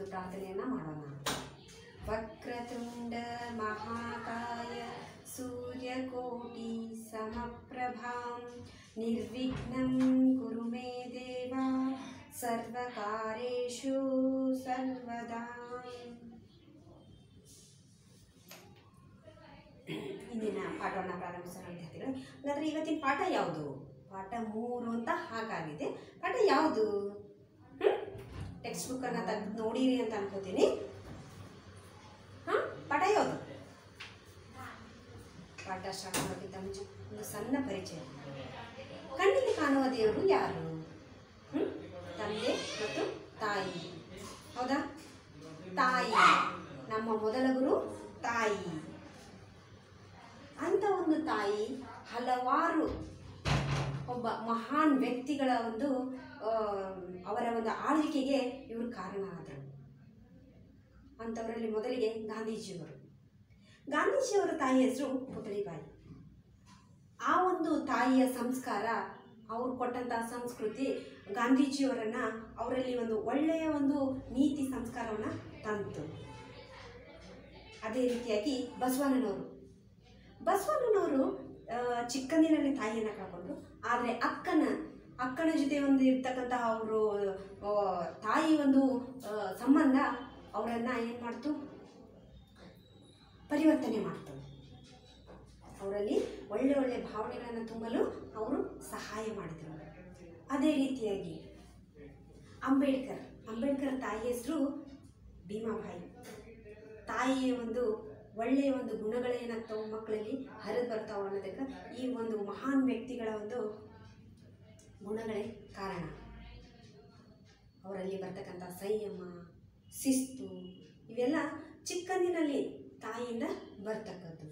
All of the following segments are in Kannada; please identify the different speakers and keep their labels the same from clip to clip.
Speaker 1: ಒಂದು ಪ್ರಾರ್ಥನೆಯನ್ನ ಮಾಡೋಣ ವಕ್ರತುಂಡ ಮಹಾಕಾಯ ಸೂರ್ಯಕೋಟಿ ಸಮಪ್ರಭಾಂ ನಿರ್ವಿಘ್ನಂ ಕುರು ಮೇ ದೇವ ಸರ್ವಕಾರೇಷು ಸರ್ವದಾ ಇಂದಿನ ಪಾಠವನ್ನು ಪ್ರಾರಂಭಿಸೋಣ ವಿದ್ಯಾರ್ಥಿಗಳು ಹಾಗಾದ್ರೆ ಇವತ್ತಿನ ಪಾಠ ಯಾವುದು ಪಾಠ ಮೂರು ಅಂತ ಹಾಗಾಗಿದೆ ಪಾಠ ಯಾವುದು ಟೆಕ್ಸ್ಟ್ ಬುಕ್ಕನ್ನು ತೆಗೆದು ನೋಡಿರಿ ಅಂತ ಅನ್ಕೋತೀನಿ ಹಾಂ ಪಾಠ ಯಾವುದು ಪಾಠ ಸ್ಟಾರ್ಟ್ ಮಾಡೋಕ್ಕಿಂತ ಮುಂಚೆ ಒಂದು ಸಣ್ಣ ಪರಿಚಯ ಕಣ್ಣಿಗೆ ಕಾಣುವ ದೇವರು ಯಾರು ಹ್ಮ್? ತಂದೆ ಮತ್ತು ತಾಯಿ ಹೌದಾ ತಾಯಿ ನಮ್ಮ ಮೊದಲ ಗುರು ತಾಯಿ ಅಂತ ಒಂದು ತಾಯಿ ಹಲವಾರು ಒಬ್ಬ ಮಹಾನ್ ವ್ಯಕ್ತಿಗಳ ಒಂದು ಆ, ಅವರ ಒಂದು ಆಳ್ವಿಕೆಗೆ ಇವರು ಕಾರಣರಾದರು ಅಂಥವರಲ್ಲಿ ಮೊದಲಿಗೆ ಗಾಂಧೀಜಿಯವರು ಗಾಂಧೀಜಿಯವರ ತಾಯಿ ಹೆಸರು ಪುತಳಿಬಾಯಿ ಆ ಒಂದು ತಾಯಿಯ ಸಂಸ್ಕಾರ ಅವ್ರು ಕೊಟ್ಟಂತಹ ಸಂಸ್ಕೃತಿ ಗಾಂಧೀಜಿಯವರನ್ನ ಅವರಲ್ಲಿ ಒಂದು ಒಳ್ಳೆಯ ಒಂದು ನೀತಿ ಸಂಸ್ಕಾರವನ್ನು ತಂತು ಅದೇ ರೀತಿಯಾಗಿ ಬಸವಣ್ಣನವರು ಬಸವಣ್ಣನವರು ಆ, ಚಿಕ್ಕಂದಿನಲ್ಲಿ ತಾಯಿಯನ್ನು ಕಳ್ಕೊಂಡ್ರು ಆದರೆ ಅಕ್ಕನ ಅಕ್ಕನ ಜೊತೆ ಒಂದು ಇರ್ತಕ್ಕಂತಹ ಅವರು ತಾಯಿ ಒಂದು ಆ, ಸಂಬಂಧ ಅವರನ್ನು ಏನು ಮಾಡ್ತು ಪರಿವರ್ತನೆ ಮಾಡ್ತು ಅವರಲ್ಲಿ ಒಳ್ಳೆ ಒಳ್ಳೆ ಭಾವನೆಗಳನ್ನು ತುಂಬಲು ಅವರು ಸಹಾಯ ಮಾಡಿದರು ಅದೇ ರೀತಿಯಾಗಿ ಅಂಬೇಡ್ಕರ್ ಅಂಬೇಡ್ಕರ್ ತಾಯಿ ಹೆಸರು ಭೀಮಾಬಾಯಿ ತಾಯಿಯ ಒಂದು ಒಳ್ಳೆಯ ಒಂದು ಗುಣಗಳೇನಾಗ್ತಾವೆ ಮಕ್ಕಳಲ್ಲಿ ಹರಿದು ಬರ್ತಾವೆ ಅನ್ನೋದಕ್ಕೆ ಈ ಒಂದು ಮಹಾನ್ ವ್ಯಕ್ತಿಗಳ ಒಂದು ಗುಣಗಳೇ ಕಾರಣ ಅವರಲ್ಲಿ ಬರ್ತಕ್ಕಂಥ ಸಂಯಮ ಶಿಸ್ತು ಇವೆಲ್ಲ ಚಿಕ್ಕಂದಿನಲ್ಲಿ ತಾಯಿಯಿಂದ ಬರ್ತಕ್ಕಂಥದ್ದು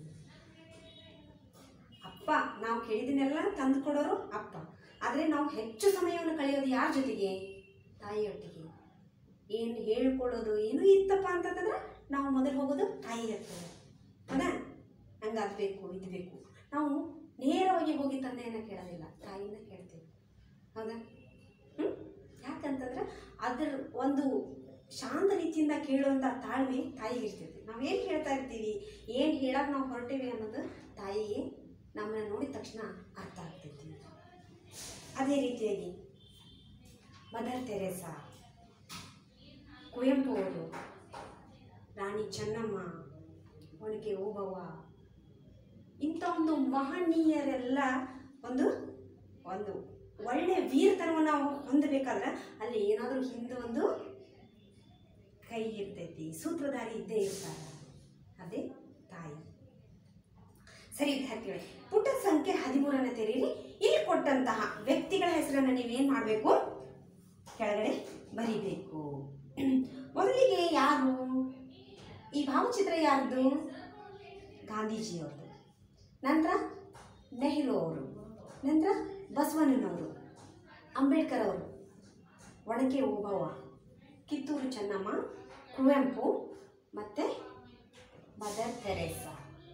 Speaker 1: ಅಪ್ಪ ನಾವು ಕೇಳಿದನ್ನೆಲ್ಲ ತಂದು ಕೊಡೋರು ಅಪ್ಪ ಆದರೆ ನಾವು ಹೆಚ್ಚು ಸಮಯವನ್ನು ಕಳೆಯೋದು ಯಾರ ಜೊತೆಗೆ ತಾಯಿಯೊಟ್ಟಿಗೆ ಏನು ಹೇಳ್ಕೊಳ್ಳೋದು ಏನೂ ಇತ್ತಪ್ಪ ಅಂತಂದ್ರೆ ನಾವು ಮೊದಲು ಹೋಗೋದು ತಾಯಿ ಹತ್ತಿರ ಹೌದಾ ಹಂಗೆ ಅದು ಬೇಕು ಇದು ಬೇಕು ನಾವು ನೇರವಾಗಿ ಹೋಗಿ ತಂದೆಯನ್ನು ಕೇಳೋದಿಲ್ಲ ತಾಯಿನ ಕೇಳ್ತೇವೆ ಹೌದಾ ಹ್ಞೂ ಯಾಕಂತಂದ್ರೆ ಅದ್ರ ಒಂದು ಶಾಂತ ರೀತಿಯಿಂದ ಕೇಳುವಂಥ ತಾಳ್ಮೆ ತಾಯಿಗೆ ಇರ್ತೈತಿ ನಾವು ಏನು ಹೇಳ್ತಾ ಇರ್ತೀವಿ ಏನು ಹೇಳಕ್ಕೆ ನಾವು ಹೊರಟೇವಿ ಅನ್ನೋದು ತಾಯಿಗೆ ನಮ್ಮನ್ನ ನೋಡಿದ ತಕ್ಷಣ ಅರ್ಥ ಆಗ್ತೈತಿ ಅದೇ ರೀತಿಯಾಗಿ ಮದರ್ ತೆರೇಸಾ ಕುವೆಂಪು ಅವರು ರಾಣಿ ಚೆನ್ನಮ್ಮ ಒಣಕೆ ಓಬವ್ವ ಇಂಥ ಒಂದು ಮಹನೀಯರೆಲ್ಲ ಒಂದು ಒಂದು ಒಳ್ಳೆಯ ವೀರತನವನ್ನು ನಾವು ಹೊಂದಬೇಕಾದ್ರೆ ಅಲ್ಲಿ ಏನಾದರೂ ಹಿಂದೆ ಒಂದು ಕೈ ಇರ್ತೈತಿ ಸೂತ್ರಧಾರಿ ಇದ್ದೇ ಇರ್ತಾರೆ ಅದೇ ತಾಯಿ ಸರಿ ವಿದ್ಯಾರ್ಥಿಗಳೇ ಪುಟ ಸಂಖ್ಯೆ ಹದಿಮೂರನ್ನು ತೆರೀರಿ ಇಲ್ಲಿ ಕೊಟ್ಟಂತಹ ವ್ಯಕ್ತಿಗಳ ಹೆಸರನ್ನು ನೀವೇನು ಮಾಡಬೇಕು ಕೆಳಗಡೆ ಬರಿಬೇಕು ಮೊದಲಿಗೆ ಯಾರು ಈ ಭಾವಚಿತ್ರ ಯಾರ್ದು ಗಾಂಧೀಜಿಯವ್ರದ್ದು ನಂತರ ನೆಹರು ಅವರು ನಂತರ ಬಸವಣ್ಣನವರು ಅಂಬೇಡ್ಕರ್ ಅವರು ಒಣಕೆ ಓಬವ್ವ ಕಿತ್ತೂರು ಚೆನ್ನಮ್ಮ ಕುವೆಂಪು ಮತ್ತು ಮದರ್ ತೆರೇಸಾ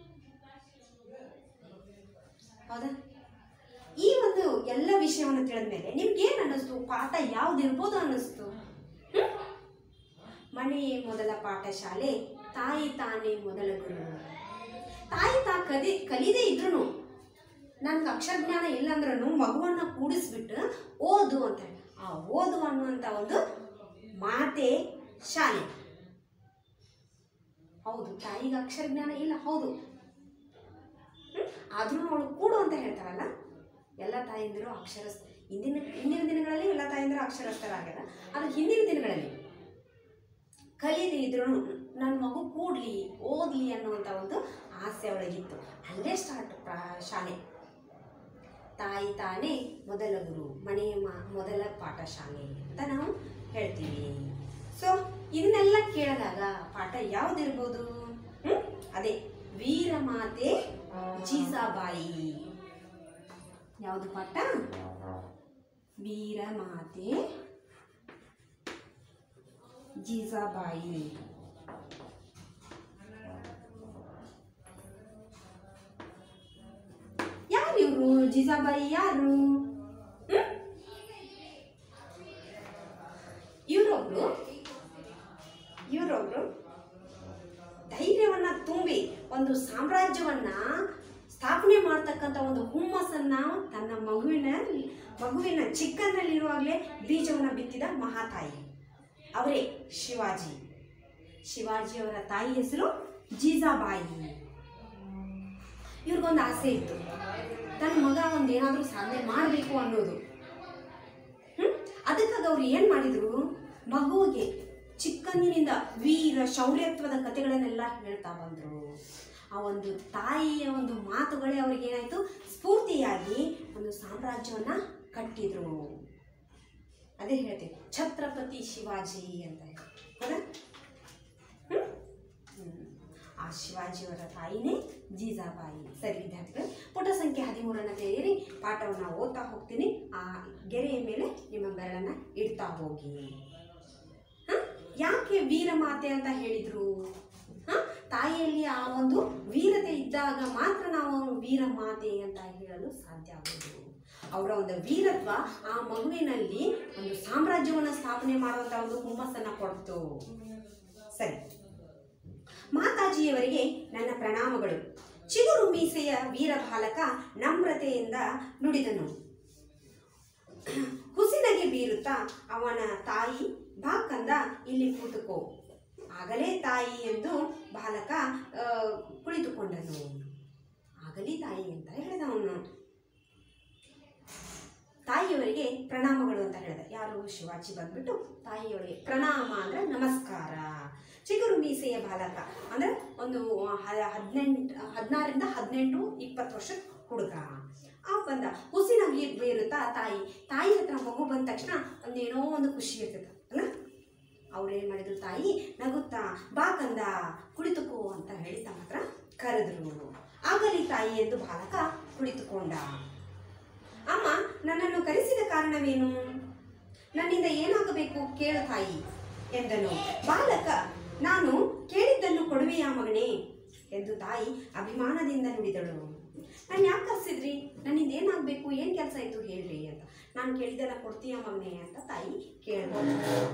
Speaker 1: ಹೌದಾ ಈ ಒಂದು ಎಲ್ಲ ವಿಷಯವನ್ನು ತಿಳಿದ ಮೇಲೆ ನಿಮ್ಗೆ ಏನು ಅನ್ನಿಸ್ತು ಪಾಠ ಯಾವ್ದು ಇರ್ಬೋದು ಅನ್ನಿಸ್ತು ಹ್ಮ್? ಮನೆಯೇ ಮೊದಲ ಪಾಠಶಾಲೆ ತಾಯಿ ತಾನೇ ಮೊದಲ ಗುರು ತಾಯಿ ತಾ ಕದಿ ಕಲಿದೇ ಇದ್ರು ನನ್ಗೆ ಅಕ್ಷರ ಜ್ಞಾನ ಇಲ್ಲ ಅಂದ್ರೂ ಮಗುವನ್ನು ಕೂಡಿಸ್ಬಿಟ್ಟು ಓದು ಅಂತ ಹೇಳಿ ಆ ಓದು ಅನ್ನುವಂಥ ಒಂದು ಮಾತೆ ಶಾಲೆ ಹೌದು ತಾಯಿಗೆ ಅಕ್ಷರ ಜ್ಞಾನ ಇಲ್ಲ ಹೌದು ಆದ್ರೂ ಅವಳು ಕೂಡು ಅಂತ ಹೇಳ್ತಾರಲ್ಲ ಎಲ್ಲ ತಾಯಂದಿರು ಅಕ್ಷರಸ್ ಇಂದಿನ ಇಂದಿನ ದಿನಗಳಲ್ಲಿ ಎಲ್ಲ ತಾಯಂದಿರು ಅಕ್ಷರಸ್ಥರಾಗ್ಯಾರ ಆದರೆ ಹಿಂದಿನ ದಿನಗಳಲ್ಲಿ ಕಲಿಯದೆ ಇದ್ರು ನನ್ನ ಮಗು ಕೂಡ್ಲಿ ಓದ್ಲಿ ಅನ್ನುವಂಥ ಒಂದು ಆಸೆ ಅವಳಿಗಿತ್ತು ಅಲ್ಲೇ ಸ್ಟಾರ್ಟ್ ಶಾಲೆ ತಾಯಿ ತಾನೇ ಮೊದಲ ಗುರು ಮನೆಯ ಮ- ಮೊದಲ ಪಾಠಶಾಲೆ ಅಂತ ನಾವು ಹೇಳ್ತೀವಿ ಸೊ ಇದನ್ನೆಲ್ಲ ಕೇಳಿದಾಗ ಪಾಠ ಯಾವ್ದಿರ್ಬೋದು ಹ್ಮ್? ಅದೇ ವೀರಮಾತೆ ಜೀಜಾಬಾಯಿ ಯಾವುದು ಪಾಠ ವೀರಮಾತೆ ಜೀಜಾಬಾಯಿ ಯಾರು ಇವರು ಜೀಜಾಬಾಯಿ ಯಾರು ಇವರೊಬ್ರು ತುಂಬಿ ಒಂದು ಸಾಮ್ರಾಜ್ಯವನ್ನ ಸ್ಥಾಪನೆ ಮಾಡ್ತಕ್ಕಂಥ ಒಂದು ಹುಮ್ಮಸ್ಸನ್ನ ತನ್ನ ಮಗುವಿನ ಮಗುವಿನ ಚಿಕ್ಕನ್ನಲ್ಲಿರುವಾಗಲೇ ಬೀಜವನ್ನು ಬಿತ್ತಿದ ಮಹಾತಾಯಿ ಅವರೇ ಶಿವಾಜಿ ಶಿವಾಜಿಯವರ ತಾಯಿ ಹೆಸರು ಜೀಜಾಬಾಯಿ ಇವ್ರಿಗೊಂದು ಆಸೆ ಇತ್ತು ತನ್ನ ಮಗ ಒಂದು ಏನಾದರೂ ಸಾಧನೆ ಮಾಡಬೇಕು ಅನ್ನೋದು ಹ್ಮ್? ಅದಕ್ಕಾಗಿ ಅವ್ರು ಏನು ಮಾಡಿದ್ರು ಮಗುವಿಗೆ ಚಿಕ್ಕಂದಿನಿಂದ ವೀರ ಶೌರ್ಯತ್ವದ ಕಥೆಗಳನ್ನೆಲ್ಲ ಹೇಳ್ತಾ ಬಂದರು ಆ ಒಂದು ತಾಯಿಯ ಒಂದು ಮಾತುಗಳೇ ಅವ್ರಿಗೆ ಏನಾಯಿತು ಸ್ಫೂರ್ತಿಯಾಗಿ ಒಂದು ಸಾಮ್ರಾಜ್ಯವನ್ನ ಕಟ್ಟಿದ್ರು ಅದೇ ಹೇಳ್ತೀವಿ ಛತ್ರಪತಿ ಶಿವಾಜಿ ಅಂತ ಹೇಳಿ. ಹೌದಾ ಹ್ಮ್? ಹ್ಮ್. ಆ ಶಿವಾಜಿಯವರ ತಾಯಿನೇ ಜೀಜಾಬಾಯಿ ಸರಿ ವಿದ್ಯಾರ್ಥಿಗಳು ಪುಟ ಸಂಖ್ಯೆ ಹದಿಮೂರನ್ನು ತೆಗೆಯಿರಿ ಪಾಠವನ್ನು ಓದ್ತಾ ಹೋಗ್ತೀನಿ ಆ ಗೆರೆಯ ಮೇಲೆ ನಿಮ್ಮ ಬೆರಳನ್ನು ಇಡ್ತಾ ಹೋಗಿ ಹ? ಯಾಕೆ ವೀರಮಾತೆ ಅಂತ ಹೇಳಿದ್ರು ಹ? ತಾಯಿಯಲ್ಲಿ ಆ ಒಂದು ವೀರತೆ ಇದ್ದಾಗ ಮಾತ್ರ ನಾವು ವೀರಮಾತೆ ಅಂತ ಹೇಳಲು ಸಾಧ್ಯ ಆಗೋದು ಅವರ ಒಂದು ವೀರತ್ವ ಆ ಮಗುವಿನಲ್ಲಿ ಒಂದು ಸಾಮ್ರಾಜ್ಯವನ್ನು ಸ್ಥಾಪನೆ ಮಾಡುವಂತ ಒಂದು ಹುಮ್ಮಸ್ಸನ್ನ ಕೊಡ್ತು ಸರಿ ಮಾತಾಜಿಯವರಿಗೆ ನನ್ನ ಪ್ರಣಾಮಗಳು ಚಿಗುರು ಮೀಸೆಯ ವೀರ ಬಾಲಕ ನಮ್ರತೆಯಿಂದ ನುಡಿದನು ಹುಸಿನಗೆ ಬೀರುತ್ತಾ ಅವನ ತಾಯಿ ಬಾ ಕಂದ ಇಲ್ಲಿ ಕೂತುಕೋ ಆಗಲೇ ತಾಯಿ ಎಂದು ಬಾಲಕ ಆ, ಕುಳಿತುಕೊಂಡನು ಆಗಲಿ ತಾಯಿ ಅಂತ ಹೇಳಿದ ಅವನು ತಾಯಿಯವರಿಗೆ ಪ್ರಣಾಮಗಳು ಅಂತ ಹೇಳಿದ ಯಾರು ಶಿವಾಜಿ ಬಂದ್ಬಿಟ್ಟು ತಾಯಿಯವರಿಗೆ ಪ್ರಣಾಮ ಅಂದ್ರೆ ನಮಸ್ಕಾರ ಚಿಗುರು ಮೀಸೆಯ ಬಾಲಕ ಅಂದ್ರೆ ಒಂದು ಹದಿನೆಂಟು ಹದಿನಾರರಿಂದ ಹದಿನೆಂಟು ಇಪ್ಪತ್ತು ವರ್ಷದ ಹುಡುಗ ಆ ಬಂದ ಹುಸಿನಾಗಿ ಬೇರುತ್ತಾ ತಾಯಿ ತಾಯಿ ಹತ್ರ ಮಗು ಬಂದ ತಕ್ಷಣ ಒಂದೇನೋ ಒಂದು ಖುಷಿ ಇರ್ತದೆ ಅಲ್ಲ ಅವ್ರೇನ್ ಮಾಡಿದ್ರು ತಾಯಿ ನಗುತ್ತಾ ಬಾ ಕಂದ ಕುಳಿತುಕೋ ಅಂತ ಹೇಳಿ ತಮ್ಮ ಹತ್ರ ಕರೆದ್ರು ಆಗಲಿ ತಾಯಿ ಎಂದು ಬಾಲಕ ಕುಳಿತುಕೊಂಡ ಅಮ್ಮ ನನ್ನನ್ನು ಕರೆಸಿದ ಕಾರಣವೇನು ನನ್ನಿಂದ ಏನಾಗಬೇಕು ಕೇಳು ತಾಯಿ ಎಂದನು ಬಾಲಕ ನಾನು ಕೇಳಿದ್ದನ್ನು ಕೊಡುವೆಯಾ ಮಗನೇ ಎಂದು ತಾಯಿ ಅಭಿಮಾನದಿಂದ ನುಡಿದಳು ನಾನು ಯಾಕೆ ಕರೆಸಿದ್ರಿ ನನ್ನಿಂದ ಏನಾಗಬೇಕು ಏನು ಕೆಲಸ ಆಯಿತು ಹೇಳ್ರಿ ಅಂತ ನಾನು ಕೇಳಿದ್ದೆಲ್ಲ ಕೊಡ್ತೀಯ ಮಗನೇ ಅಂತ ತಾಯಿ ಕೇಳಿದಳು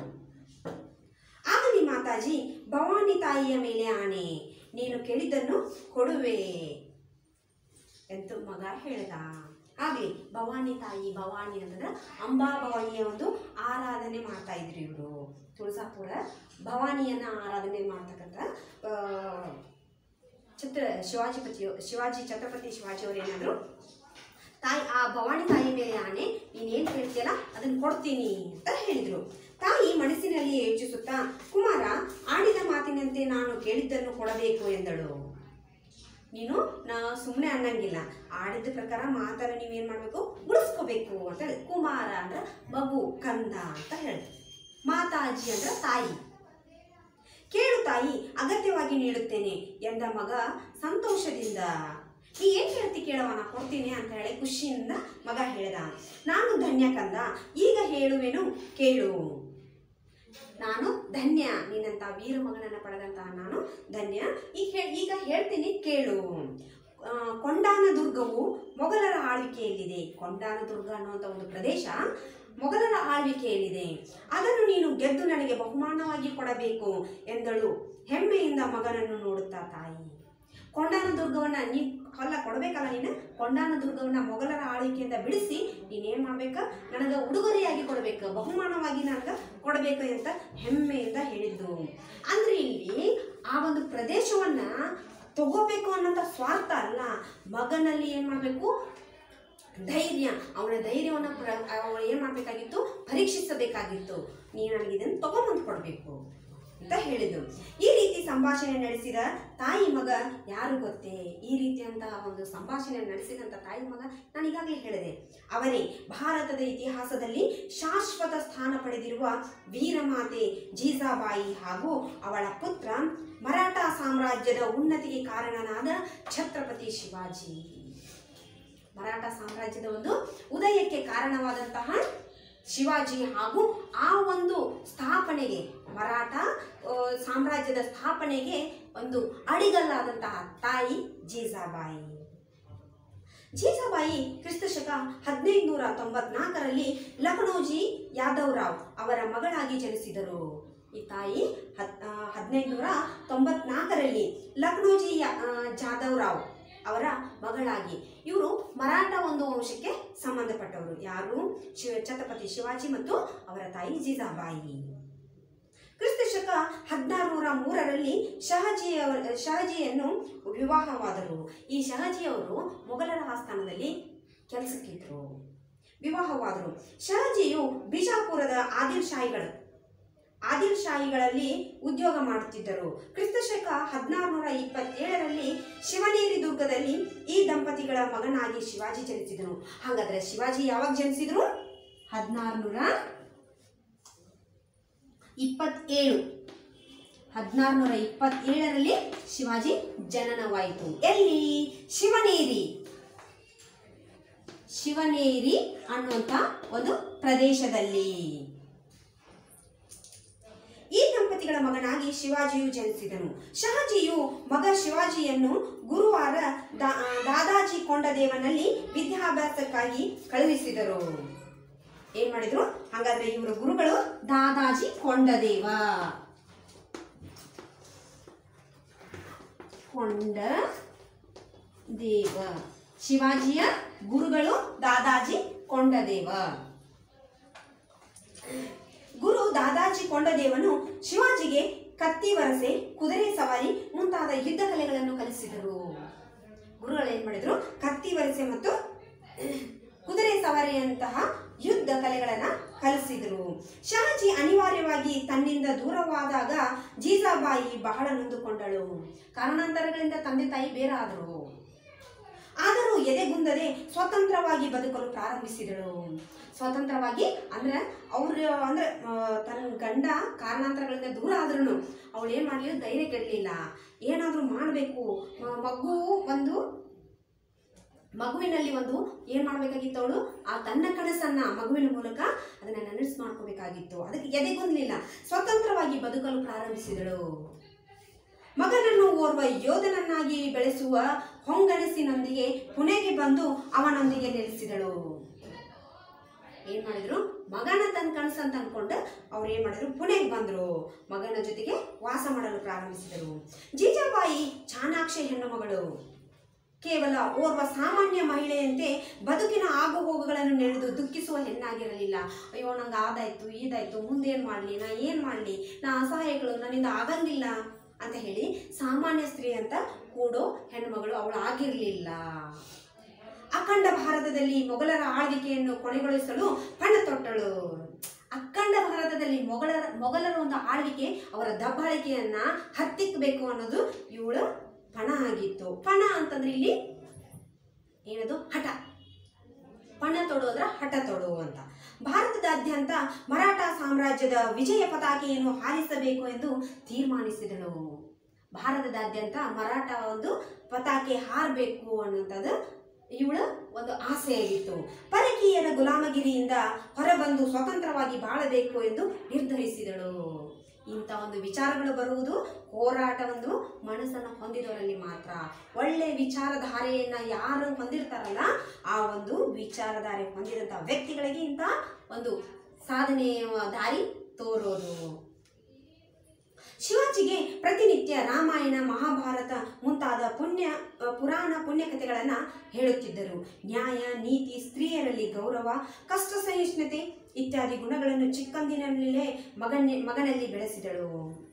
Speaker 1: ಆಗಲಿ ಮಾತಾಜಿ ಭವಾನಿ ತಾಯಿಯ ಮೇಲೆ ಆಣೆ ನೀನು ಕೇಳಿದ್ದನ್ನು ಕೊಡುವೆ ಎಂದು ಮಗ ಹೇಳ್ದ ಆಗ್ಲಿ ಭವಾನಿ ತಾಯಿ ಭವಾನಿ ಅಂತಂದ್ರೆ ಅಂಬಾ ಭವಾನಿಯ ಒಂದು ಆರಾಧನೆ ಮಾಡ್ತಾ ಇದ್ರು ಇವರು ತುಳಸಾಪುರ ಭವಾನಿಯನ್ನ ಆರಾಧನೆ ಮಾಡ್ತಕ್ಕಂಥ ಆ, ಛತ್ರ ಶಿವಾಜಿಪತಿ ಶಿವಾಜಿ ಛತ್ರಪತಿ ಶಿವಾಜಿ ಅವರು ಏನಾದ್ರು ತಾಯಿ ಆ ಭವಾನಿ ತಾಯಿ ಮೇಲೆ ಆನೆ ನೀನೇನು ಹೇಳ್ತೀಯಲ್ಲ ಅದನ್ನು ಕೊಡ್ತೀನಿ ಅಂತ ಹೇಳಿದ್ರು ತಾಯಿ ಮನಸ್ಸಿನಲ್ಲಿ ಯೋಚಿಸುತ್ತಾ ಕುಮಾರ ಆಡಿದ ಮಾತಿನಂತೆ ನಾನು ಕೇಳಿದ್ದನ್ನು ಕೊಡಬೇಕು ಎಂದಳು ನೀನು ನಾ ಸುಮ್ಮನೆ ಅನ್ನಂಗಿಲ್ಲ ಆಡಿದ ಪ್ರಕಾರ ಮಾತನ್ನ ನೀವೇನು ಮಾಡಬೇಕು ಉಳಿಸ್ಕೋಬೇಕು ಅಂತ ಹೇಳಿ ಕುಮಾರ ಅಂದ್ರೆ ಮಗು ಕಂದ ಅಂತ ಹೇಳಿ ಮಾತಾಜಿ ಅಂದ್ರೆ ತಾಯಿ ಕೇಳು ತಾಯಿ ಅಗತ್ಯವಾಗಿ ನೀಡುತ್ತೇನೆ ಎಂದ ಮಗ ಸಂತೋಷದಿಂದ ನೀ ಏನ್ ಹೇಳ್ತಿ ಕೇಳವ ನಾ ಕೊಡ್ತೀನಿ ಅಂತ ಹೇಳಿ ಖುಷಿಯಿಂದ ಮಗ ಹೇಳ್ದ ನಾನು ಧನ್ಯ ಕಂದ ಈಗ ಹೇಳುವೆನು ಕೇಳು ನಾನು ಧನ್ಯ ನಿನ್ನಂತ ವೀರ ಮಗನನ್ನ ಪಡೆದಂತಹ ನಾನು ಧನ್ಯ ಈಗ ಹೇ- ಈಗ ಹೇಳ್ತೀನಿ ಕೇಳು ಆ, ಕೊಂಡಾನ ದುರ್ಗವು ಮೊಘಲರ ಆಳ್ವಿಕೆಯಲ್ಲಿದೆ ಕೊಂಡಾನ ದುರ್ಗ ಅನ್ನುವಂಥ ಒಂದು ಪ್ರದೇಶ ಮೊಘಲರ ಆಳ್ವಿಕೆಯಲ್ಲಿದೆ ಅದನ್ನು ನೀನು ಗೆದ್ದು ನನಗೆ ಬಹುಮಾನವಾಗಿ ಕೊಡಬೇಕು ಎಂದಳು ಹೆಮ್ಮೆಯಿಂದ ಮಗನನ್ನು ನೋಡುತ್ತಾ ತಾಯಿ ಕೊಂಡಾನ ದುರ್ಗವನ್ನ ನೀ ಅಲ್ಲ ಕೊಡಬೇಕಲ್ಲ ನೀನು ಕೊಂಡಾನ ದುರ್ಗವನ್ನ ಮೊಘಲರ ಆಳ್ವಿಕೆಯಿಂದ ಬಿಡಿಸಿ ನೀನೇನ್ ಮಾಡ್ಬೇಕ ನನಗೆ ಉಡುಗೊರೆಯಾಗಿ ಕೊಡಬೇಕು ಬಹುಮಾನವಾಗಿ ನನಗೆ ಕೊಡಬೇಕು ಅಂತ ಹೆಮ್ಮೆಯಿಂದ ಹೇಳಿದ್ದು ಅಂದ್ರೆ ಇಲ್ಲಿ ಆ ಒಂದು ಪ್ರದೇಶವನ್ನ ತಗೋಬೇಕು ಅನ್ನೋಂಥ ಸ್ವಾರ್ಥ ಅಲ್ಲ ಮಗನಲ್ಲಿ ಏನ್ ಮಾಡ್ಬೇಕು ಧೈರ್ಯ ಅವನ ಧೈರ್ಯವನ್ನು ಪ್ರ ಅವನು ಏನು ಮಾಡಬೇಕಾಗಿತ್ತು ಪರೀಕ್ಷಿಸಬೇಕಾಗಿತ್ತು ನೀನು ನನಗೆ ಇದನ್ನು ತಗೊಂಬಂದು ಕೊಡಬೇಕು ಅಂತ ಹೇಳಿದ್ರು ಈ ರೀತಿ ಸಂಭಾಷಣೆ ನಡೆಸಿದ ತಾಯಿ ಮಗ ಯಾರು ಗೊತ್ತೇ ಈ ರೀತಿಯಂತಹ ಒಂದು ಸಂಭಾಷಣೆ ನಡೆಸಿದಂಥ ತಾಯಿ ಮಗ ನಾನು ಈಗಾಗಲೇ ಹೇಳಿದೆ ಅವರೇ ಭಾರತದ ಇತಿಹಾಸದಲ್ಲಿ ಶಾಶ್ವತ ಸ್ಥಾನ ಪಡೆದಿರುವ ವೀರಮಾತೆ ಜೀಜಾಬಾಯಿ ಹಾಗೂ ಅವಳ ಪುತ್ರ ಮರಾಠ ಸಾಮ್ರಾಜ್ಯದ ಉನ್ನತಿಗೆ ಕಾರಣನಾದ ಛತ್ರಪತಿ ಶಿವಾಜಿ ಮರಾಠ ಸಾಮ್ರಾಜ್ಯದ ಒಂದು ಉದಯಕ್ಕೆ ಕಾರಣವಾದಂತಹ ಶಿವಾಜಿ ಹಾಗೂ ಆ ಒಂದು ಸ್ಥಾಪನೆಗೆ ಮರಾಠ ಆ, ಸಾಮ್ರಾಜ್ಯದ ಸ್ಥಾಪನೆಗೆ ಒಂದು ಅಡಿಗಲ್ಲಾದಂತಹ ತಾಯಿ ಜೀಜಾಬಾಯಿ ಜೀಜಾಬಾಯಿ ಕ್ರಿಸ್ತಶಕ ಹದಿನೈದುನೂರ ತೊಂಬತ್ನಾಲ್ಕರಲ್ಲಿ ಲಖನೌಜಿ ಯಾದವ್ ರಾವ್ ಅವರ ಮಗಳಾಗಿ ಜನಿಸಿದರು ಈ ತಾಯಿ ಹತ್ ಹದಿನೈದುನೂರ ತೊಂಬತ್ನಾಲ್ಕರಲ್ಲಿ ಲಕ್ನೋಜಿ ಯಾ- ಆ, ಜಾಧವ್ ರಾವ್ ಅವರ ಮಗಳಾಗಿ ಇವರು ಮರಾಠ ಒಂದು ವಂಶಕ್ಕೆ ಸಂಬಂಧಪಟ್ಟವರು ಯಾರು ಶಿವ ಛತ್ರಪತಿ ಶಿವಾಜಿ ಮತ್ತು ಅವರ ತಾಯಿ ಜೀಜಾಬಾಯಿ ಕ್ರಿಸ್ತ ಶಕ ಹದಿನಾರುನೂರ ಮೂರರಲ್ಲಿ ಶಹಜಿಯವರ ಶಹಜಿಯನ್ನು ವಿವಾಹವಾದರು ಈ ಶಹಜಿಯವರು ಮೊಘಲರ ಆಸ್ಥಾನದಲ್ಲಿ ಕೆಲಸಕ್ಕಿದ್ರು ವಿವಾಹವಾದರು ಶಹಜಿಯು ಬಿಜಾಪುರದ ಆದಿಲ್ ಶಾಹಿಗಳು ಆದಿಲ್ ಶಾಹಿಗಳಲ್ಲಿ ಉದ್ಯೋಗ ಮಾಡುತ್ತಿದ್ದರು ಕ್ರಿಸ್ತ ಶಕ ಹದಿನಾರುನೂರ ಇಪ್ಪತ್ತೇಳರಲ್ಲಿ ಶಿವನೇರಿ ದುರ್ಗದಲ್ಲಿ ಈ ದಂಪತಿಗಳ ಮಗನಾಗಿ ಶಿವಾಜಿ ಜನಿಸಿದನು ಹಾಗಾದ್ರೆ ಶಿವಾಜಿ ಯಾವಾಗ ಜನಿಸಿದ್ರು ಹದಿನಾರುನೂರ ಇಪ್ಪತ್ತೇಳು ಹದಿನಾರುನೂರ ಇಪ್ಪತ್ತೇಳರಲ್ಲಿ ಶಿವಾಜಿ ಜನನವಾಯಿತು ಎಲ್ಲಿ ಶಿವನೇರಿ ಶಿವನೇರಿ ಅನ್ನುವಂಥ ಒಂದು ಪ್ರದೇಶದಲ್ಲಿ ಈ ದಂಪತಿಗಳ ಮಗನಾಗಿ ಶಿವಾಜಿಯು ಜನಿಸಿದನು ಶಹಾಜಿಯು ಮಗ ಶಿವಾಜಿಯನ್ನು ಗುರುವಾರ ದಾ- ದಾದಾಜಿ ಕೊಂಡದೇವನಲ್ಲಿ ವಿದ್ಯಾಭ್ಯಾಸಕ್ಕಾಗಿ ಕಳುಹಿಸಿದರು ಏನ್ ಮಾಡಿದ್ರು ಹಾಗಾದ್ರೆ ಇವರು ಗುರುಗಳು ದಾದಾಜಿ ಕೊಂಡದೇವ ಕೊಂಡ ದೇವ ಶಿವಾಜಿಯ ಗುರುಗಳು ದಾದಾಜಿ ಕೊಂಡದೇವ ಗುರು ದಾದಾಜಿ ಕೊಂಡದೇವನು ಶಿವಾಜಿಗೆ ಕತ್ತಿ ವರಸೆ ಕುದುರೆ ಸವಾರಿ ಮುಂತಾದ ಯುದ್ಧ ಕಲೆಗಳನ್ನು ಕಲಿಸಿದರು ಗುರುಗಳು ಏನ್ ಮಾಡಿದ್ರು ಕತ್ತಿ ವರಸೆ ಮತ್ತು ಕುದುರೆ ಸವಾರಿಯಂತಹ ಯುದ್ಧ ಕಲೆಗಳನ್ನ ಕಲಿಸಿದರು ಶಹಾಜಿ ಅನಿವಾರ್ಯವಾಗಿ ತನ್ನಿಂದ ದೂರವಾದಾಗ ಜೀಜಾಬಾಯಿ ಬಹಳ ನೊಂದುಕೊಂಡಳು ಕಾರಣಾಂತರಗಳಿಂದ ತಂದೆ ತಾಯಿ ಬೇರೆ ಆದರು ಆದರೂ ಎದೆಗುಂದದೆ ಸ್ವತಂತ್ರವಾಗಿ ಬದುಕಲು ಪ್ರಾರಂಭಿಸಿದಳು ಸ್ವತಂತ್ರವಾಗಿ ಅಂದ್ರೆ ಅವ್ರ ಅಂದ್ರೆ ಆ, ತನ್ನ ಗಂಡ ಕಾರಣಾಂತರಗಳಿಂದ ದೂರ ಆದ್ರೂ ಅವಳು ಏನು ಮಾಡಲಿಲ್ಲ ಧೈರ್ಯ ಕೆಡಲಿಲ್ಲ ಏನಾದರೂ ಮಾಡಬೇಕು ಮಗು ಒಂದು ಮಗುವಿನಲ್ಲಿ ಒಂದು ಏನ್ ಮಾಡ್ಬೇಕಾಗಿತ್ತು ಅವಳು ಆ ತನ್ನ ಕನಸನ್ನ ಮಗುವಿನ ಮೂಲಕ ಅದನ್ನ ನನಸು ಮಾಡ್ಕೋಬೇಕಾಗಿತ್ತು ಅದಕ್ಕೆ ಎದೆಗೊಂದಲಿಲ್ಲ ಸ್ವತಂತ್ರವಾಗಿ ಬದುಕಲು ಪ್ರಾರಂಭಿಸಿದಳು ಮಗನನ್ನು ಓರ್ವ ಯೋಧನನ್ನಾಗಿ ಬೆಳೆಸುವ ಹೊಂಗನಸಿನೊಂದಿಗೆ ಪುಣೆಗೆ ಬಂದು ಅವನೊಂದಿಗೆ ನೆಲೆಸಿದಳು ಏನ್ ಮಾಡಿದ್ರು ಮಗನ ತನ್ನ ಕನಸು ಅಂತ ಅನ್ಕೊಂಡು ಅವ್ರು ಏನ್ ಮಾಡಿದ್ರು ಪುಣೆಗೆ ಬಂದ್ರು ಮಗನ ಜೊತೆಗೆ ವಾಸ ಮಾಡಲು ಪ್ರಾರಂಭಿಸಿದರು ಜೀಜಾಬಾಯಿ ಚಾಣಾಕ್ಷ ಹೆಣ್ಣು ಮಗಳು ಕೇವಲ ಓರ್ವ ಸಾಮಾನ್ಯ ಮಹಿಳೆಯಂತೆ ಬದುಕಿನ ಆಗುಹೋಗುಗಳನ್ನು ನೆನೆದು ದುಃಖಿಸುವ ಹೆಣ್ಣಾಗಿರಲಿಲ್ಲ ಅಯ್ಯೋ ನಂಗೆ ಆದಾಯ್ತು ಇದಾಯ್ತು ಮುಂದೇನು ಮಾಡಲಿ ನಾ ಏನು ಮಾಡಲಿ ನಾ ಅಸಹಾಯಗಳು ನನ್ನಿಂದ ಆಗಂಗಿಲ್ಲ ಅಂತ ಹೇಳಿ ಸಾಮಾನ್ಯ ಸ್ತ್ರೀ ಅಂತ ಕೂಡೋ ಹೆಣ್ಮಗಳು ಅವಳು ಆಗಿರಲಿಲ್ಲ ಅಖಂಡ ಭಾರತದಲ್ಲಿ ಮೊಘಲರ ಆಳ್ವಿಕೆಯನ್ನು ಕೊನೆಗೊಳಿಸಲು ಪಣ ತೊಟ್ಟಳು ಅಖಂಡ ಭಾರತದಲ್ಲಿ ಮೊಘಲರ ಮೊಘಲರ ಒಂದು ಆಳ್ವಿಕೆ ಅವರ ದಬ್ಬಾಳಿಕೆಯನ್ನ ಹತ್ತಿಕ್ಕಬೇಕು ಅನ್ನೋದು ಇವಳ ಪಣ ಆಗಿತ್ತು ಪಣ ಅಂತಂದ್ರೆ ಇಲ್ಲಿ ಏನದು ಹಠ ಪಣ ತೊಡೋದ್ರ ಹಠ ತೊಡು ಅಂತ ಭಾರತದಾದ್ಯಂತ ಮರಾಠ ಸಾಮ್ರಾಜ್ಯದ ವಿಜಯ ಪತಾಕೆಯನ್ನು ಹಾರಿಸಬೇಕು ಎಂದು ತೀರ್ಮಾನಿಸಿದಳು ಭಾರತದಾದ್ಯಂತ ಮರಾಠ ಒಂದು ಪತಾಕೆ ಹಾರಬೇಕು ಅನ್ನುವಂಥದ್ದು ಇವಳ ಒಂದು ಆಸೆಯಾಗಿತ್ತು ಪರಕೀಯರ ಗುಲಾಮಗಿರಿಯಿಂದ ಹೊರಬಂದು ಸ್ವತಂತ್ರವಾಗಿ ಬಾಳಬೇಕು ಎಂದು ನಿರ್ಧರಿಸಿದಳು ಇಂಥ ಒಂದು ವಿಚಾರಗಳು ಬರುವುದು ಹೋರಾಟ ಒಂದು ಮನಸ್ಸನ್ನು ಹೊಂದಿದವರಲ್ಲಿ ಮಾತ್ರ ಒಳ್ಳೆ ವಿಚಾರಧಾರೆಯನ್ನ ಯಾರು ಹೊಂದಿರ್ತಾರಲ್ಲ ಆ ಒಂದು ವಿಚಾರಧಾರೆ ಹೊಂದಿದಂಥ ವ್ಯಕ್ತಿಗಳಿಗೆ ಇಂಥ ಒಂದು ಸಾಧನೆಯ ದಾರಿ ತೋರೋದು ಶಿವಾಜಿಗೆ ಪ್ರತಿನಿತ್ಯ ರಾಮಾಯಣ ಮಹಾಭಾರತ ಮುಂತಾದ ಪುಣ್ಯ ಅ, ಪುರಾಣ ಪುಣ್ಯಕಥೆಗಳನ್ನು ಹೇಳುತ್ತಿದ್ದರು ನ್ಯಾಯ ನೀತಿ ಸ್ತ್ರೀಯರಲ್ಲಿ ಗೌರವ ಕಷ್ಟ ಸಹಿಷ್ಣುತೆ ಇತ್ಯಾದಿ ಗುಣಗಳನ್ನು ಚಿಕ್ಕಂದಿನಲ್ಲೇ ಮಗನ ಮಗನಲ್ಲಿ ಬೆಳೆಸಿದಳು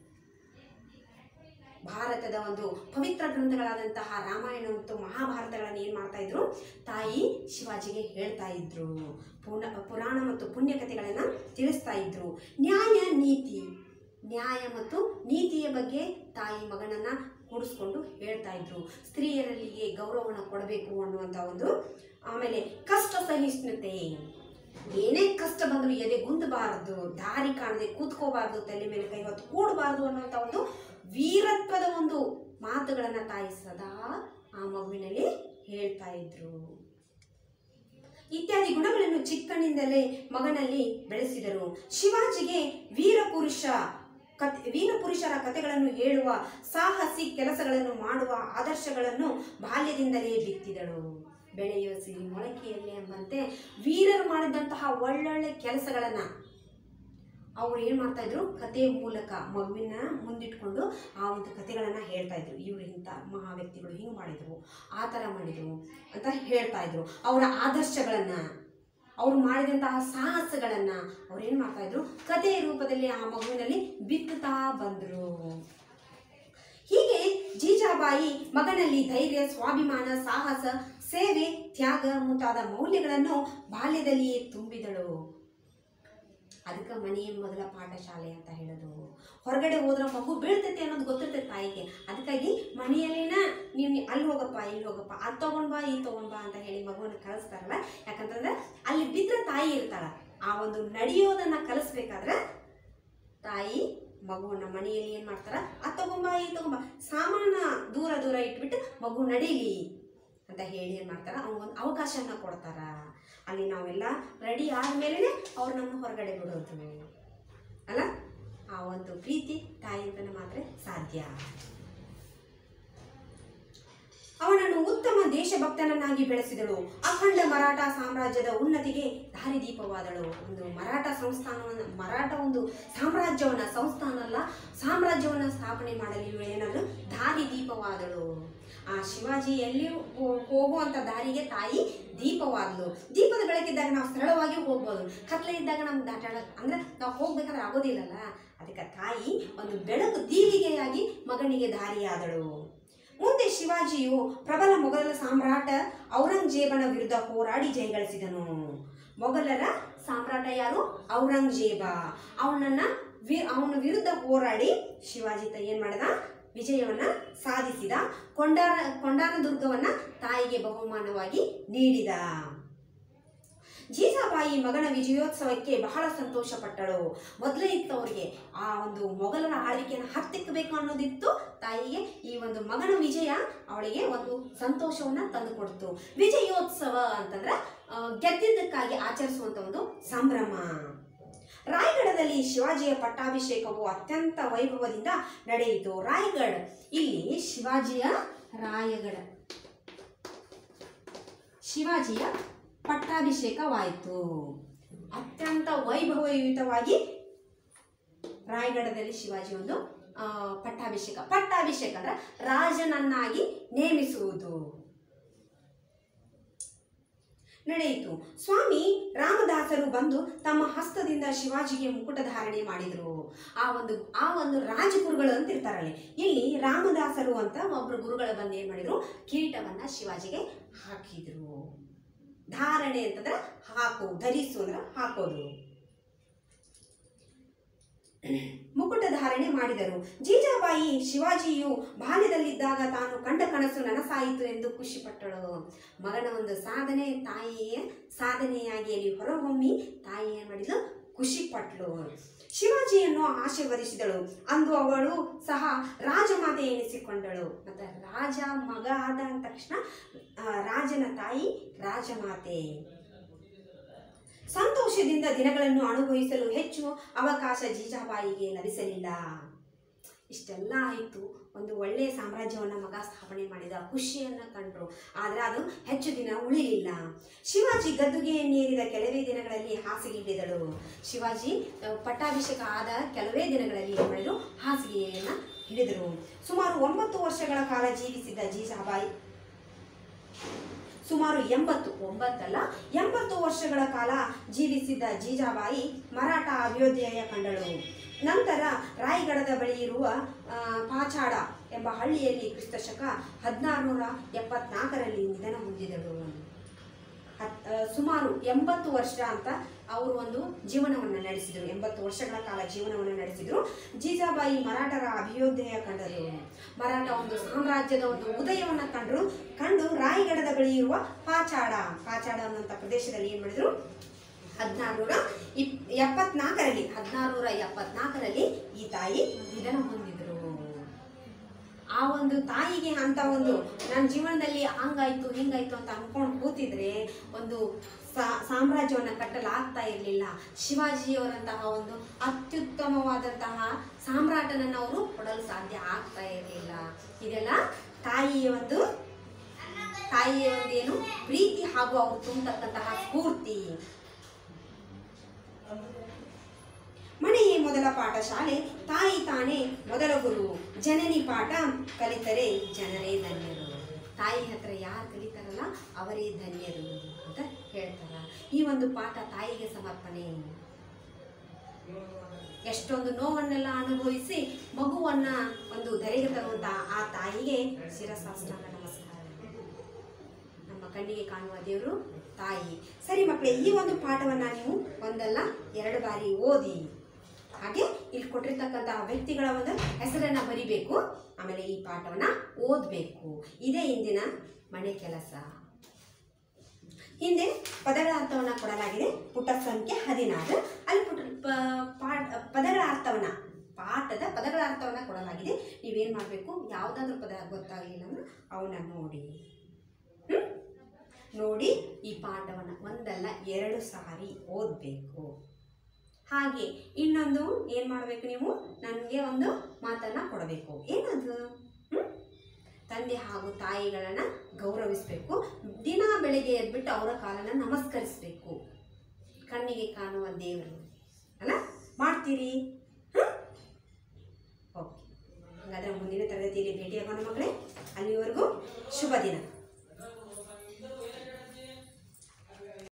Speaker 1: ಭಾರತದ ಒಂದು ಪವಿತ್ರ ಗ್ರಂಥಗಳಾದಂತಹ ರಾಮಾಯಣ ಮತ್ತು ಮಹಾಭಾರತಗಳನ್ನು ಏನು ಮಾಡ್ತಾ ಇದ್ರು ತಾಯಿ ಶಿವಾಜಿಗೆ ಹೇಳ್ತಾ ಇದ್ರು ಪುನ ಪುರಾಣ ಮತ್ತು ಪುಣ್ಯಕಥೆಗಳನ್ನು ತಿಳಿಸ್ತಾ ಇದ್ರು ನ್ಯಾಯ ನೀತಿ ನ್ಯಾಯ ಮತ್ತು ನೀತಿಯ ಬಗ್ಗೆ ತಾಯಿ ಮಗನನ್ನ ಕೂಡಿಸ್ಕೊಂಡು ಹೇಳ್ತಾ ಇದ್ರು ಸ್ತ್ರೀಯರಲ್ಲಿಗೆ ಗೌರವವನ್ನು ಕೊಡಬೇಕು ಅನ್ನುವಂಥ ಒಂದು ಆಮೇಲೆ ಕಷ್ಟ ಸಹಿಷ್ಣುತೆ ಏನೇ ಕಷ್ಟ ಬಂದರೂ ಎದೆ ಗುಂದಬಾರದು ದಾರಿ ಕಾಣದೆ ಕೂತ್ಕೋಬಾರ್ದು ತಲೆ ಮೇಲೆ ಕೈ ಹೊತ್ತು ಕೂಡಬಾರ್ದು ಅನ್ನುವಂಥ ಒಂದು ವೀರತ್ವದ ಒಂದು ಮಾತುಗಳನ್ನ ತಾಯಿ ಸದಾ ಆ ಮಗುವಿನಲ್ಲಿ ಹೇಳ್ತಾ ಇದ್ರು ಇತ್ಯಾದಿ ಗುಣಗಳನ್ನು ಚಿಕ್ಕನಿಂದಲೇ ಮಗನಲ್ಲಿ ಬೆಳೆಸಿದರು ಶಿವಾಜಿಗೆ ವೀರಪುರುಷ ಕತ್ ವೀರಪುರುಷರ ಕಥೆಗಳನ್ನು ಹೇಳುವ ಸಾಹಸಿ ಕೆಲಸಗಳನ್ನು ಮಾಡುವ ಆದರ್ಶಗಳನ್ನು ಬಾಲ್ಯದಿಂದಲೇ ಬಿತ್ತಿದಳು ಬೆಳೆಯುವ ಸಿರಿ ಮೊಳಕೆಯಲ್ಲಿ ಎಂಬಂತೆ ವೀರರು ಮಾಡಿದಂತಹ ಒಳ್ಳೊಳ್ಳೆ ಕೆಲಸಗಳನ್ನು ಅವ್ರು ಏನು ಮಾಡ್ತಾ ಇದ್ರು ಕತೆ ಮೂಲಕ ಮಗುವಿನ ಮುಂದಿಟ್ಕೊಂಡು ಆ ಒಂದು ಕತೆಗಳನ್ನು ಹೇಳ್ತಾ ಇದ್ರು ಇವ್ರು ಇಂಥ ಮಹಾ ವ್ಯಕ್ತಿಗಳು ಹಿಂಗೆ ಮಾಡಿದ್ರು ಆ ಥರ ಮಾಡಿದ್ರು ಅಂತ ಹೇಳ್ತಾ ಇದ್ರು ಅವರ ಆದರ್ಶಗಳನ್ನು ಅವ್ರು ಮಾಡಿದಂತಹ ಸಾಹಸಗಳನ್ನು ಅವ್ರು ಏನು ಮಾಡ್ತಾ ಇದ್ರು ಕಥೆಯ ರೂಪದಲ್ಲಿ ಆ ಮಗುವಿನಲ್ಲಿ ಬಿತ್ತುತ್ತಾ ಬಂದರು ಹೀಗೆ ಜೀಜಾಬಾಯಿ ಮಗನಲ್ಲಿ ಧೈರ್ಯ ಸ್ವಾಭಿಮಾನ ಸಾಹಸ ಸೇವೆ ತ್ಯಾಗ ಮುಂತಾದ ಮೌಲ್ಯಗಳನ್ನು ಬಾಲ್ಯದಲ್ಲಿಯೇ ತುಂಬಿದಳು ಅದಕ್ಕೆ ಮನೆಯೇ ಮೊದಲ ಪಾಠಶಾಲೆ ಅಂತ ಹೇಳೋದು ಹೊರಗಡೆ ಹೋದ್ರೆ ಮಗು ಬೀಳ್ತೈತೆ ಅನ್ನೋದು ಗೊತ್ತಿರ್ತೈತೆ ತಾಯಿಗೆ ಅದಕ್ಕಾಗಿ ಮನೆಯಲ್ಲಿನ ನೀನು ಅಲ್ಲಿ ಹೋಗಪ್ಪ ಇಲ್ಲಿ ಹೋಗಪ್ಪ ಅದು ತಗೊಂಡ್ ಬಾ ಇದು ತಗೊಂಡ್ ಬಾ ಅಂತ ಹೇಳಿ ಮಗುವನ್ನು ಕಳಿಸ್ತಾರಲ್ಲ ಯಾಕಂತಂದ್ರೆ ಅಲ್ಲಿ ಬಿದ್ದರೆ ತಾಯಿ ಇರ್ತಾಳ ಆ ಒಂದು ನಡೆಯೋದನ್ನ ಕಲಿಸ್ಬೇಕಾದ್ರೆ ತಾಯಿ ಮಗುವನ್ನ ಮನೆಯಲ್ಲಿ ಏನು ಮಾಡ್ತಾರ ಅದು ತಗೊಂಬ ಇದು ತಗೊಂಬ ಸಾಮಾನ ದೂರ ದೂರ ಇಟ್ಬಿಟ್ಟು ಮಗು ನಡೀಲಿ ಅಂತ ಹೇಳಿ ಏನು ಮಾಡ್ತಾರ ಅವ್ನಿಗೊಂದು ಅವಕಾಶನ ಕೊಡ್ತಾರ ಅಲ್ಲಿ ನಾವೆಲ್ಲ ರೆಡಿ ಆದಮೇಲೆ ಅವ್ರು ನಮ್ಮ ಹೊರಗಡೆ ಬಿಡೋದು ಅಲ್ಲ ಆ ಒಂದು ಪ್ರೀತಿ ತಾಯಿಯಿಂದನೇ ಮಾತ್ರ ಸಾಧ್ಯ ಅವನನ್ನು ಉತ್ತಮ ದೇಶಭಕ್ತನನ್ನಾಗಿ ಬೆಳೆಸಿದಳು ಅಖಂಡ ಮರಾಠ ಸಾಮ್ರಾಜ್ಯದ ಉನ್ನತಿಗೆ ದಾರಿದೀಪವಾದಳು ಒಂದು ಮರಾಠ ಸಂಸ್ಥಾನವನ್ನು ಮರಾಠ ಒಂದು ಸಾಮ್ರಾಜ್ಯವನ್ನ ಸಂಸ್ಥಾನ ಅಲ್ಲ ಸಾಮ್ರಾಜ್ಯವನ್ನ ಸ್ಥಾಪನೆ ಮಾಡಲು ಇವಳು ಏನಾದ್ರು ದಾರಿದೀಪವಾದಳು ಆ ಶಿವಾಜಿ ಎಲ್ಲಿ ಹೋ- ಹೋಗುವಂತ ದಾರಿಗೆ ತಾಯಿ ದೀಪವಾದಳು ದೀಪದ ಬೆಳಕಿದ್ದಾಗ ನಾವು ಸರಳವಾಗಿ ಹೋಗ್ಬೋದು ಕತ್ಲೆ ಇದ್ದಾಗ ನಮ್ಗೆ ದಾಟಾಡ ಅಂದ್ರೆ ನಾವು ಹೋಗ್ಬೇಕಂದ್ರೆ ಆಗೋದಿಲ್ಲಲ್ಲ ಅದಕ್ಕೆ ತಾಯಿ ಒಂದು ಬೆಳಕು ದೀವಿಗೆಯಾಗಿ ಮಗನಿಗೆ ದಾರಿಯಾದಳು ಮುಂದೆ ಶಿವಾಜಿಯು ಪ್ರಬಲ ಮೊಘಲ ಸಾಮ್ರಾಟ ಔರಂಗಜೇಬನ ವಿರುದ್ಧ ಹೋರಾಡಿ ಜಯಗಳಿಸಿದನು ಮೊಘಲರ ಸಾಮ್ರಾಟ ಯಾರು ಔರಂಗಜೇಬ ಅವನನ್ನ ವಿ ಅವನ ವಿರುದ್ಧ ಹೋರಾಡಿ ಶಿವಾಜಿ ತ ಏನ್ ಮಾಡಿದ ವಿಜಯವನ್ನ ಸಾಧಿಸಿದ ಕೊಂಡಾರ ಕೊಂಡಾನ ದುರ್ಗವನ್ನ ತಾಯಿಗೆ ಬಹುಮಾನವಾಗಿ ನೀಡಿದ ಜೀಜಾಬಾಯಿ ಮಗನ ವಿಜಯೋತ್ಸವಕ್ಕೆ ಬಹಳ ಸಂತೋಷಪಟ್ಟಳು ಮೊದಲೇ ಇತ್ತು ಅವರಿಗೆ ಆ ಒಂದು ಮೊಘಲರ ಆಳ್ವಿಕೆಯನ್ನು ಹತ್ತಿಕ್ಕಬೇಕು ಅನ್ನೋದಿತ್ತು ತಾಯಿಗೆ ಈ ಒಂದು ಮಗನ ವಿಜಯ ಅವಳಿಗೆ ಒಂದು ಸಂತೋಷವನ್ನ ತಂದುಕೊಡ್ತು ವಿಜಯೋತ್ಸವ ಅಂತಂದ್ರೆ ಆ, ಗೆದ್ದಿದ್ದಕ್ಕಾಗಿ ಆಚರಿಸುವಂತ ಒಂದು ಸಂಭ್ರಮ ರಾಯಗಢದಲ್ಲಿ ಶಿವಾಜಿಯ ಪಟ್ಟಾಭಿಷೇಕವು ಅತ್ಯಂತ ವೈಭವದಿಂದ ನಡೆಯಿತು ರಾಯಗಢ ಇಲ್ಲಿ ಶಿವಾಜಿಯ ರಾಯಗಢ ಶಿವಾಜಿಯ ಪಟ್ಟಾಭಿಷೇಕವಾಯಿತು ಅತ್ಯಂತ ವೈಭವಯುತವಾಗಿ ರಾಯಗಢದಲ್ಲಿ ಶಿವಾಜಿ ಒಂದು ಆ, ಪಟ್ಟಾಭಿಷೇಕ ಪಟ್ಟಾಭಿಷೇಕ ಅಂದ್ರೆ ರಾಜನನ್ನಾಗಿ ನೇಮಿಸುವುದು ನಡೆಯಿತು ಸ್ವಾಮಿ ರಾಮದಾಸರು ಬಂದು ತಮ್ಮ ಹಸ್ತದಿಂದ ಶಿವಾಜಿಗೆ ಮುಕುಟ ಧಾರಣೆ ಮಾಡಿದರು ಆ ಒಂದು ಆ ಒಂದು ರಾಜಗುರುಗಳು ಅಂತ ಇರ್ತಾರಲ್ಲಿ ಇಲ್ಲಿ ರಾಮದಾಸರು ಅಂತ ಒಬ್ರು ಗುರುಗಳು ಬಂದು ಏನ್ ಮಾಡಿದ್ರು ಕಿರೀಟವನ್ನ ಶಿವಾಜಿಗೆ ಹಾಕಿದ್ರು ಧಾರಣೆ ಅಂತಂದ್ರೆ ಹಾಕು ಧರಿಸು ಅಂದ್ರೆ ಹಾಕೋದು ಮುಕುಟ ಧಾರಣೆ ಮಾಡಿದರು ಜೀಜಾಬಾಯಿ ಶಿವಾಜಿಯು ಬಾಲ್ಯದಲ್ಲಿದ್ದಾಗ ತಾನು ಕಂಡ ಕನಸು ನನಸಾಯಿತು ಎಂದು ಖುಷಿಪಟ್ಟಳು ಮಗನ ಒಂದು ಸಾಧನೆ ತಾಯಿಯ ಸಾಧನೆಯಾಗಿ ಅಲ್ಲಿ ಹೊರಹೊಮ್ಮಿ ತಾಯಿ ಏನ್ ಮಾಡಿದ್ಲು ಖುಷಿಪಟ್ಲು ಶಿವಾಜಿಯನ್ನು ಆಶೀರ್ವದಿಸಿದಳು ಅಂದು ಅವಳು ಸಹ ರಾಜಮಾತೆ ಎನಿಸಿಕೊಂಡಳು ಮತ್ತೆ ರಾಜ ಮಗ ಆದ ಅಂದ ತಕ್ಷಣ ಆ, ರಾಜನ ತಾಯಿ ರಾಜಮಾತೆ ಸಂತೋಷದಿಂದ ದಿನಗಳನ್ನು ಅನುಭವಿಸಲು ಹೆಚ್ಚು ಅವಕಾಶ ಜೀಜಾಬಾಯಿಗೆ ಲಭಿಸಲಿಲ್ಲ ಇಷ್ಟೆಲ್ಲ ಆಯಿತು ಒಂದು ಒಳ್ಳೆಯ ಸಾಮ್ರಾಜ್ಯವನ್ನು ಮಗ ಸ್ಥಾಪನೆ ಮಾಡಿದ ಖುಷಿಯನ್ನು ಕಂಡ್ರು ಆದರೆ ಅದು ಹೆಚ್ಚು ದಿನ ಉಳಿಲಿಲ್ಲ ಶಿವಾಜಿ ಗದ್ದುಗೆಯನ್ನೇರಿದ ಕೆಲವೇ ದಿನಗಳಲ್ಲಿ ಹಾಸಿಗೆಯಿಡಿದಳು ಶಿವಾಜಿ ಆ, ಪಟ್ಟಾಭಿಷೇಕ ಆದ ಕೆಲವೇ ದಿನಗಳಲ್ಲಿ ಏನು ಮಾಡಿದ್ರು ಹಾಸಿಗೆಯನ್ನು ಹಿಡಿದರು ಸುಮಾರು ಒಂಬತ್ತು ವರ್ಷಗಳ ಕಾಲ ಜೀವಿಸಿದ್ದ ಜೀಜಾಬಾಯಿ ಸುಮಾರು ಎಂಬತ್ತು ಒಂಬತ್ತಲ್ಲ ಎಂಬತ್ತು ವರ್ಷಗಳ ಕಾಲ ಜೀವಿಸಿದ್ದ ಜೀಜಾಬಾಯಿ ಮರಾಠ ಅಭ್ಯುದಯ ಕಂಡಳು ನಂತರ ರಾಯಗಢದ ಬಳಿ ಇರುವ ಆ, ಪಾಚಾಡ ಎಂಬ ಹಳ್ಳಿಯಲ್ಲಿ ಕ್ರಿಸ್ತಶಕ ಹದಿನಾರುನೂರ ಎಪ್ಪತ್ನಾಲ್ಕರಲ್ಲಿ ನಿಧನ ಹೊಂದಿದಳು ಹತ್- ಆ, ಸುಮಾರು ಎಂಬತ್ತು ವರ್ಷ ಅಂತ ಅವರು ಒಂದು ಜೀವನವನ್ನು ನಡೆಸಿದರು ಎಂಬತ್ತು ವರ್ಷಗಳ ಕಾಲ ಜೀವನವನ್ನು ನಡೆಸಿದರು ಜೀಜಾಬಾಯಿ ಮರಾಠರ ಅಭ್ಯುದಯ ಕಂಡರು ಮರಾಠ ಒಂದು ಸಾಮ್ರಾಜ್ಯದ ಒಂದು ಉದಯವನ್ನು ಕಂಡರು ಕಂಡು ರಾಯಗಢದ ಬಳಿ ಇರುವ ಪಾಚಾಡ ಪಾಚಾಡ ಅನ್ನುವಂಥ ಪ್ರದೇಶದಲ್ಲಿ ಏನು ಮಾಡಿದ್ರು ಹದಿನಾರುನೂರ ಇಪ್ ಎಪ್ಪತ್ನಾಲ್ಕರಲ್ಲಿ ಹದಿನಾರುನೂರ ಎಪ್ಪತ್ನಾಲ್ಕರಲ್ಲಿ ಈ ತಾಯಿ ನಿಧನ ಹೊಂದಿದ್ರು ಆ ಒಂದು ತಾಯಿಗೆ ಅಂತ ಒಂದು ನನ್ನ ಜೀವನದಲ್ಲಿ ಹಂಗಾಯ್ತು ಹಿಂಗಾಯ್ತು ಅಂತ ಅನ್ಕೊಂಡು ಕೂತಿದ್ರೆ ಒಂದು ಸಾ- ಸಾಮ್ರಾಜ್ಯವನ್ನು ಕಟ್ಟಲಾಗ್ತಾ ಇರಲಿಲ್ಲ ಶಿವಾಜಿಯವರಂತಹ ಒಂದು ಅತ್ಯುತ್ತಮವಾದಂತಹ ಸಾಮ್ರಾಟನನ್ನು ಅವರು ಕೊಡಲು ಸಾಧ್ಯ ಆಗ್ತಾ ಇರಲಿಲ್ಲ ಇದೆಲ್ಲ ತಾಯಿಯ ಒಂದು ತಾಯಿಯ ಒಂದು ಏನು ಪ್ರೀತಿ ಹಾಗೂ ಅವರು ತುಂಬತಕ್ಕಂತಹ ಸ್ಫೂರ್ತಿ ಮನೆಯ ಮೊದಲ ಪಾಠಶಾಲೆ ತಾಯಿ ತಾನೇ ಮೊದಲ ಗುರು ಜನನಿ ಪಾಠ ಕಲಿತರೆ ಜನರೇ ಧನ್ಯರು ತಾಯಿ ಹತ್ರ ಯಾರು ಕಲಿತಾರಲ್ಲ ಅವರೇ ಧನ್ಯರು ಅಂತ ಹೇಳ್ತಾರ ಈ ಒಂದು ಪಾಠ ತಾಯಿಗೆ ಸಮರ್ಪಣೆ ಎಷ್ಟೊಂದು ನೋವನ್ನೆಲ್ಲ ಅನುಭವಿಸಿ ಮಗುವನ್ನ ಒಂದು ಧರೆಗೆ ತರುವಂತ ಆ ತಾಯಿಗೆ ಶಿರಸಾಷ್ಟಾಂಗ ನಮಸ್ಕಾರ ನಮ್ಮ ಕಣ್ಣಿಗೆ ಕಾಣುವ ದೇವರು ತಾಯಿ ಸರಿ ಮಕ್ಕಳೇ ಈ ಒಂದು ಪಾಠವನ್ನ ನೀವು ಒಂದಲ್ಲ ಎರಡು ಬಾರಿ ಓದಿ ಹಾಗೆ ಇಲ್ಲಿ ಕೊಟ್ಟಿರ್ತಕ್ಕಂತಹ ವ್ಯಕ್ತಿಗಳ ಒಂದು ಹೆಸರನ್ನ ಬರಿಬೇಕು ಆಮೇಲೆ ಈ ಪಾಠವನ್ನ ಓದಬೇಕು ಇದೇ ಇಂದಿನ ಮನೆ ಕೆಲಸ ಹಿಂದೆ ಪದಗಳ ಅರ್ಥವನ್ನ ಕೊಡಲಾಗಿದೆ ಪುಟ ಸಂಖ್ಯೆ ಹದಿನಾರು ಅಲ್ಲಿ ಪುಟ ಪ- ಪಾಠ ಪದಗಳ ಅರ್ಥವನ್ನ ಪಾಠದ ಪದಗಳ ಅರ್ಥವನ್ನ ಕೊಡಲಾಗಿದೆ ನೀವೇನ್ ಮಾಡಬೇಕು ಯಾವುದಾದ್ರೂ ಪದ ಗೊತ್ತಾಗಲಿಲ್ಲ ಅಂದ್ರೆ ಅವನ್ನ ನೋಡಿ ಹ್ಮ್? ನೋಡಿ ಈ ಪಾಠವನ್ನ ಒಂದಲ್ಲ ಎರಡು ಸಾರಿ ಓದಬೇಕು ಹಾಗೆ ಇನ್ನೊಂದು ಏನು ಮಾಡಬೇಕು ನೀವು ನನಗೆ ಒಂದು ಮಾತನ್ನ ಕೊಡಬೇಕು ಏನದು ಹ್ಮ್? ತಂದೆ ಹಾಗೂ ತಾಯಿಗಳನ್ನ ಗೌರವಿಸಬೇಕು ದಿನ ಬೆಳಿಗ್ಗೆ ಎದ್ಬಿಟ್ಟು ಅವರ ಕಾಲನ್ನ ನಮಸ್ಕರಿಸಬೇಕು ಕಣ್ಣಿಗೆ ಕಾಣುವ ದೇವರು ಅಲ್ಲ ಮಾಡ್ತೀರಿ ಓಕೆ ಹಾಗಾದ್ರೆ ಮುಂದಿನ ತರಗತಿಯಲ್ಲಿ ಭೇಟಿಯಾಗೋಣ ಮಕ್ಕಳೇ ಅಲ್ಲಿವರೆಗೂ ಶುಭ ದಿನ